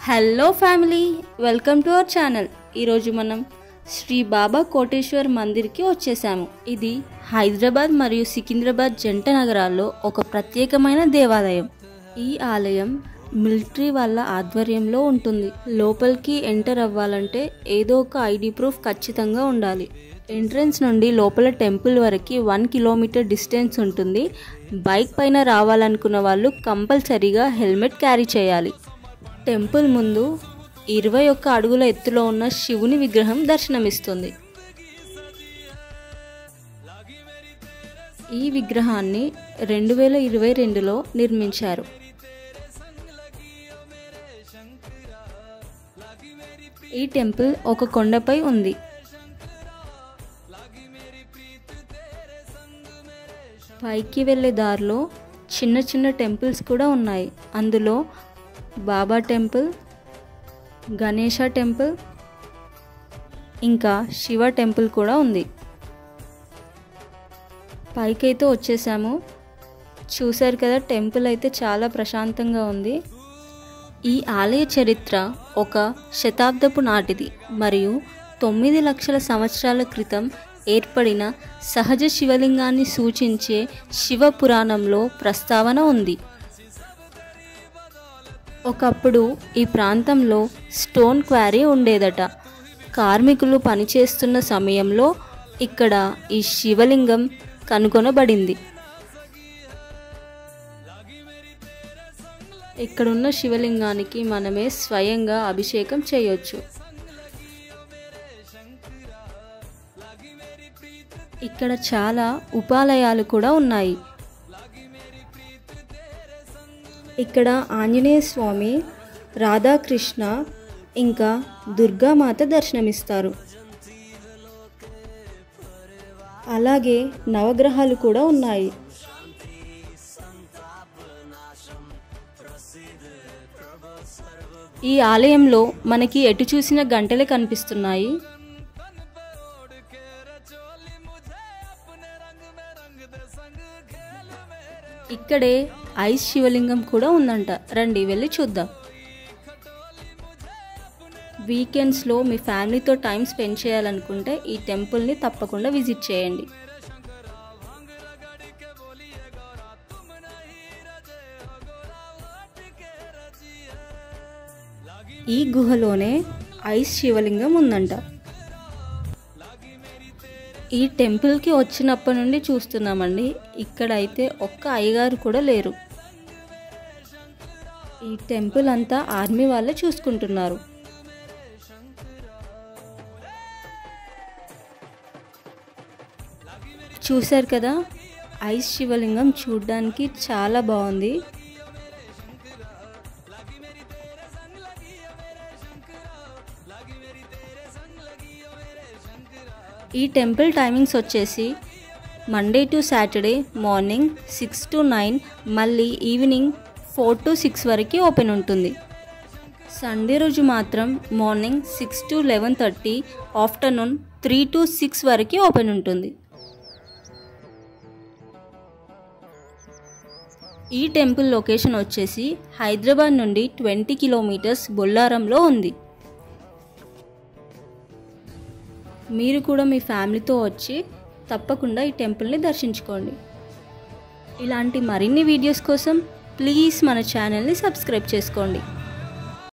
hello family welcome to our channel ఈరోజు మనం శ్రీ బాబా కోటేశ్వర్ మందిర్కి వచ్చేసాము ఇది హైదరాబాద్ మరియు సికింద్రాబాద్ జంట నగరాల్లో ఒక ప్రత్యేకమైన దేవాలయం ఈ ఆలయం మిలిటరీ వాళ్ళ ఆధ్వర్యంలో ఉంటుంది లోపలికి ఎంటర్ అవ్వాలంటే ఏదో ఒక ఐడి ప్రూఫ్ ఖచ్చితంగా ఉండాలి ఎంట్రన్స్ నుండి లోపల టెంపుల్ వరకు వన్ కిలోమీటర్ డిస్టెన్స్ ఉంటుంది బైక్ పైన రావాలనుకున్న వాళ్ళు కంపల్సరీగా హెల్మెట్ క్యారీ చేయాలి టెంపుల్ ముందు ఇరవై ఒక్క అడుగుల ఎత్తులో ఉన్న శివుని విగ్రహం దర్శనమిస్తుంది ఈ విగ్రహాన్ని రెండు వేల ఇరవై రెండులో నిర్మించారు ఈ టెంపుల్ ఒక కొండపై ఉంది పైకి వెళ్ళే దారిలో చిన్న చిన్న టెంపుల్స్ కూడా ఉన్నాయి అందులో బాబా టెంపుల్ గణేష టెంపుల్ ఇంకా శివ టెంపుల్ కూడా ఉంది పైకైతే వచ్చేసాము చూశారు కదా టెంపుల్ అయితే చాలా ప్రశాంతంగా ఉంది ఈ ఆలయ చరిత్ర ఒక శతాబ్దపు నాటిది మరియు తొమ్మిది లక్షల సంవత్సరాల క్రితం ఏర్పడిన సహజ శివలింగాన్ని సూచించే శివ పురాణంలో ప్రస్తావన ఉంది ఒకప్పుడు ఈ ప్రాంతంలో స్టోన్ క్వారీ ఉండేదట కార్మికులు పనిచేస్తున్న సమయంలో ఇక్కడ ఈ శివలింగం కనుగొనబడింది ఇక్కడున్న శివలింగానికి మనమే స్వయంగా అభిషేకం చేయొచ్చు ఇక్కడ చాలా ఉపాలయాలు కూడా ఉన్నాయి ఇక్కడ ఆంజనేయ స్వామి రాధాకృష్ణ ఇంకా దుర్గామాత దర్శనమిస్తారు అలాగే నవగ్రహాలు కూడా ఉన్నాయి ఈ ఆలయంలో మనకి ఎటు చూసిన గంటలే కనిపిస్తున్నాయి ఇక్కడే ఐస్ శివలింగం కూడా ఉందంట రండి వెళ్ళి చూద్దాం వీకెండ్స్లో మీ ఫ్యామిలీతో టైం స్పెండ్ చేయాలనుకుంటే ఈ టెంపుల్ని తప్పకుండా విజిట్ చేయండి ఈ గుహలోనే ఐస్ శివలింగం ఉందంట ఈ టెంపుల్కి వచ్చినప్పటి నుండి చూస్తున్నామండి ఇక్కడైతే ఒక్క అయ్యగారు కూడా లేరు ఈ టెంపుల్ అంతా ఆర్మీ వాళ్ళే చూసుకుంటున్నారు చూశారు కదా ఐస్ శివలింగం చూడ్డానికి చాలా బాగుంది ఈ టెంపుల్ టైమింగ్స్ వచ్చేసి Monday to Saturday morning six to nine మళ్ళీ ఈవినింగ్ ఫోర్ టు సిక్స్ వరకు ఓపెన్ ఉంటుంది సండే రోజు మాత్రం morning six to eleven thirty afternoon three to six వరకు ఓపెన్ ఉంటుంది ఈ టెంపుల్ లొకేషన్ వచ్చేసి హైదరాబాద్ నుండి ట్వంటీ కిలోమీటర్స్ బొల్లారంలో ఉంది మీరు కూడా మీ ఫ్యామిలీతో వచ్చి తప్పకుండా ఈ టెంపుల్ని దర్శించుకోండి ఇలాంటి మరిన్ని వీడియోస్ కోసం ప్లీజ్ మన ఛానల్ని సబ్స్క్రైబ్ చేసుకోండి